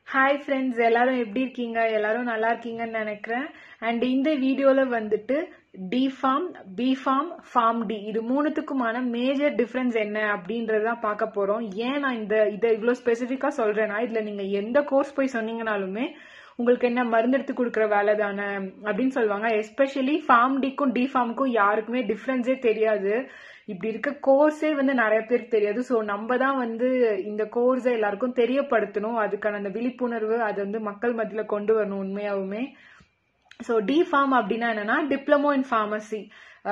hi friends எல்லாரும் எப்படி இருக்கீங்க எல்லாரும் நல்லா இருக்கீங்கன்னு நினைக்கிறேன் அண்ட் இந்த வீடியோல வந்துட்டு D pharm B pharm pharm D இது மூணுத்துக்குமான மேஜர் டிஃபரன்ஸ் என்ன அப்படின்றதான் பார்க்க போறோம் ஏன் நான் இந்த இதை இவ்வளோ ஸ்பெசிஃபிக்கா சொல்றேன்னா இதுல நீங்க எந்த கோர்ஸ் போய் சொன்னீங்கனாலுமே உங்களுக்கு என்ன மருந்து எடுத்து கொடுக்குற வேலை தானே அப்படின்னு சொல்லுவாங்க எஸ்பெஷலி ஃபார்ம் டிக்கும் டி ஃபார்முக்கும் யாருக்குமே டிஃப்ரென்ஸே தெரியாது இப்படி இருக்க கோர்ஸே வந்து நிறைய பேருக்கு தெரியாது ஸோ நம்ம தான் வந்து இந்த கோர்ஸை எல்லாருக்கும் தெரியப்படுத்தணும் அதுக்கான அந்த விழிப்புணர்வு அது வந்து மக்கள் மத்தியில் கொண்டு வரணும் உண்மையாவுமே ஸோ டி ஃபார்ம் அப்படின்னா என்னன்னா diploma in pharmacy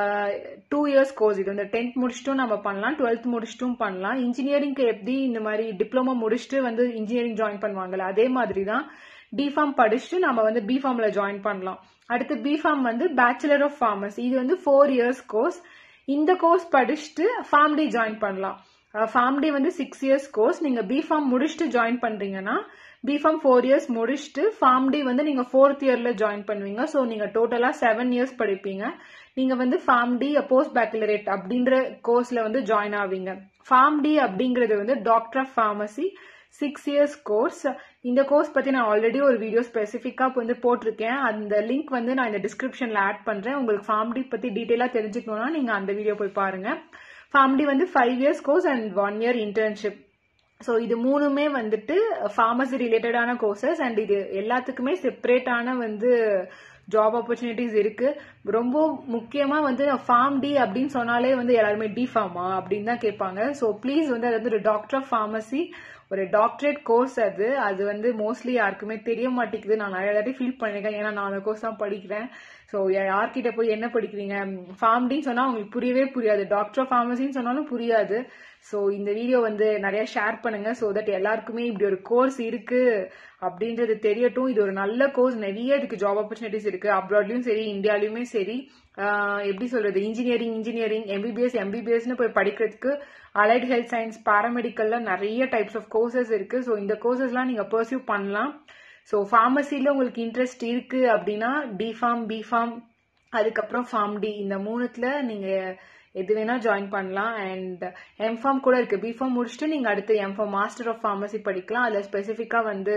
two years course இது வந்து டென்த் முடிச்சுட்டும் நம்ம பண்ணலாம் டுவெல்த் முடிச்சுட்டும் பண்ணலாம் இன்ஜினியரிங்க்கு எப்படி இந்த மாதிரி டிப்ளமோ முடிச்சுட்டு வந்து இன்ஜினியரிங் ஜாயின் பண்ணுவாங்கல்ல அதே மாதிரி தான் டி ஃபார்ம் படிச்சுட்டு நம்ம வந்து பி ஃபார்ம்ல ஜாயின் பண்ணலாம் அடுத்து பி ஃபார்ம் வந்து பேச்சுலர் ஆஃப் ஃபார்மசி இது வந்து ஃபோர் இயர்ஸ் கோர்ஸ் இந்த கோர்ஸ் படிச்சுட்டு ஃபார்ம் டி ஜாயின் பண்ணலாம் ஃபார்ம் டி வந்து சிக்ஸ் இயர்ஸ் கோர்ஸ் நீங்க பி ஃபார்ம் முடிச்சுட்டு ஜாயின் பண்றீங்கன்னா பி ஃபார்ம் ஃபோர் இயர்ஸ் முடிச்சுட்டு ஃபார்ம் டி வந்து நீங்க ஃபோர்த் இயர்ல ஜாயின் பண்ணுவீங்க ஸோ நீங்க டோட்டலா செவன் இயர்ஸ் படிப்பீங்க நீங்க வந்து ஃபார்ம் டி போஸ்ட் பேச்சுலரேட் அப்படின்ற கோர்ஸ்ல வந்து ஜாயின் ஆவீங்க ஃபார்ம் டி அப்படிங்கிறது வந்து doctor of pharmacy six years course இந்த கோர்ஸ் பத்தி நான் ஆல்ரெடி ஒரு வீடியோ ஸ்பெசிஃபிக்கா வந்து போட்டிருக்கேன் அந்த லிங்க் வந்து நான் இந்த டிஸ்கிரிப்ஷன்ல ஆட் பண்றேன் உங்களுக்கு ஃபார்ம் டி பத்தி டீட்டெயிலா தெரிஞ்சுக்கணும்னா நீங்க அந்த வீடியோ போய் பாருங்க ஃபார்ம் டி வந்து five years course and one year internship so இது மூணுமே வந்துட்டு ஃபார்மசி ரிலேட்டடான கோர்சஸ் அண்ட் இது எல்லாத்துக்குமே செப்பரேட்டான வந்து ஜாப் ஆப்பர்ச்சுனிட்டிஸ் இருக்கு ரொம்ப முக்கியமா வந்து ஃபார்ம் டி அப்படின்னு சொன்னாலே வந்து எல்லாருமே டி ஃபார்மா அப்படின்னு தான் கேட்பாங்க ஸோ ப்ளீஸ் வந்து அது வந்து ஒரு டாக்டர் ஆஃப் ஃபார்மசி ஒரு டாக்டரேட் கோர்ஸ் அது அது வந்து மோஸ்ட்லி யாருக்குமே தெரிய மாட்டேங்குது நான் நிறைய தாட்டி ஃபீல் பண்ணிருக்கேன் ஏன்னா நான் அந்த கோர்ஸ் தான் படிக்கிறேன் ஸோ யார்கிட்ட போய் என்ன படிக்கிறீங்க ஃபார்ம் டின்னு சொன்னா உங்களுக்கு புரியவே புரியாது டாக்டர் ஆஃப் ஃபார்மசின்னு சொன்னாலும் புரியாது ஸோ இந்த வீடியோ வந்து நிறைய ஷேர் பண்ணுங்க ஸோ தட் எல்லாருக்குமே இப்படி ஒரு கோர்ஸ் இருக்கு அப்படின்றது தெரியட்டும் இது ஒரு நல்ல கோர்ஸ் நிறைய இதுக்கு ஜாப் ஆப்பர்ச்சுனிட்டிஸ் இருக்கு அப்ராட்லயும் சரி இந்தியாலயுமே சரி எப்படி சொல்றது இன்ஜினியரிங் இன்ஜினியரிங் எம்பிபிஎஸ் எம்பிபிஎஸ்னு போய் படிக்கிறதுக்கு அலைட் ஹெல்த் சயின்ஸ் பாராமெடிக்கல்ல நிறைய டைப்ஸ் ஆஃப் கோர்சஸ் இருக்கு ஸோ இந்த கோர்சஸ்லாம் நீங்க பர்சியூ பண்ணலாம் ஸோ ஃபார்மசியில் உங்களுக்கு இன்ட்ரெஸ்ட் இருக்கு அப்படின்னா டி ஃபார்ம் பி ஃபார்ம் அதுக்கப்புறம் ஃபார்ம் டி இந்த மூணுத்துல நீங்க எது வேணா ஜாயின் பண்ணலாம் அண்ட் எம்ஃபார்ம் கூட இருக்கு பிஃபார்ம் முடிச்சுட்டு நீங்க அடுத்து எம்ஃபார்ம் மாஸ்டர் ஆஃப் ஃபார்மசி படிக்கலாம் அதுல ஸ்பெசிஃபிக்கா வந்து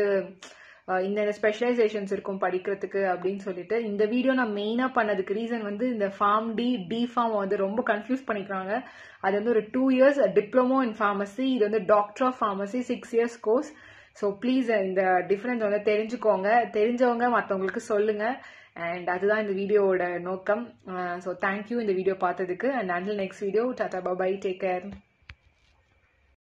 இந்த ஸ்பெஷலைசேஷன்ஸ் இருக்கும் படிக்கிறதுக்கு அப்படின்னு சொல்லிட்டு இந்த வீடியோ நான் மெயினா பண்ணதுக்கு ரீசன் வந்து இந்த ஃபார்ம் டி டி ஃபார்ம் வந்து ரொம்ப கன்ஃபியூஸ் பண்ணிக்கிறாங்க அது வந்து ஒரு two years diploma in pharmacy இது வந்து doctor of pharmacy six years course so please இந்த டிஃப்ரென்ஸ் வந்து தெரிஞ்சுக்கோங்க தெரிஞ்சவங்க மற்றவங்களுக்கு சொல்லுங்க அண்ட் அதுதான் இந்த வீடியோவோட நோக்கம் ஸோ தேங்க்யூ இந்த வீடியோ பார்த்ததுக்கு and until next video tata bye take care